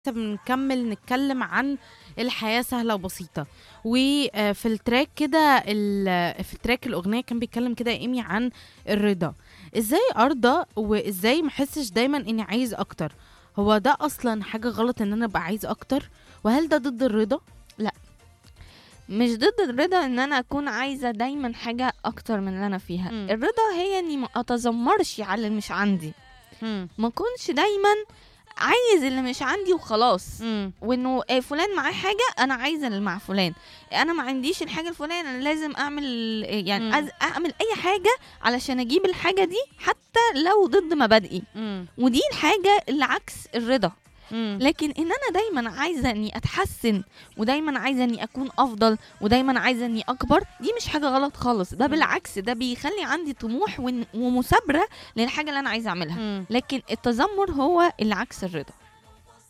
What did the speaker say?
لسه بنكمل نتكلم عن الحياة سهلة وبسيطة وفي التراك كده ال- في التراك الأغنية كان بيتكلم كده إيمي عن الرضا إزاي أرضى وإزاي محسش دايما إني عايز أكتر هو ده أصلا حاجة غلط إن أنا أبقى عايز أكتر وهل ده ضد الرضا؟ مش ضد الرضا ان انا اكون عايزه دايما حاجه اكتر من اللي انا فيها مم. الرضا هي اني ما اتذمرش على اللي مش عندي مم. ما اكونش دايما عايز اللي مش عندي وخلاص مم. وانه آه، فلان معاه حاجه انا عايزه اللي مع فلان انا ما عنديش الحاجه الفلانيه انا لازم اعمل آه، يعني مم. أز اعمل اي حاجه علشان اجيب الحاجه دي حتى لو ضد مبادئي مم. ودي الحاجه اللي عكس الرضا مم. لكن ان انا دايما عايزه اني اتحسن ودايما عايزه اني اكون افضل ودايما عايزه اني اكبر دي مش حاجه غلط خالص ده مم. بالعكس ده بيخلي عندي طموح ون- ومثابره للحاجه اللي انا عايزه اعملها مم. لكن التذمر هو اللي عكس الرضا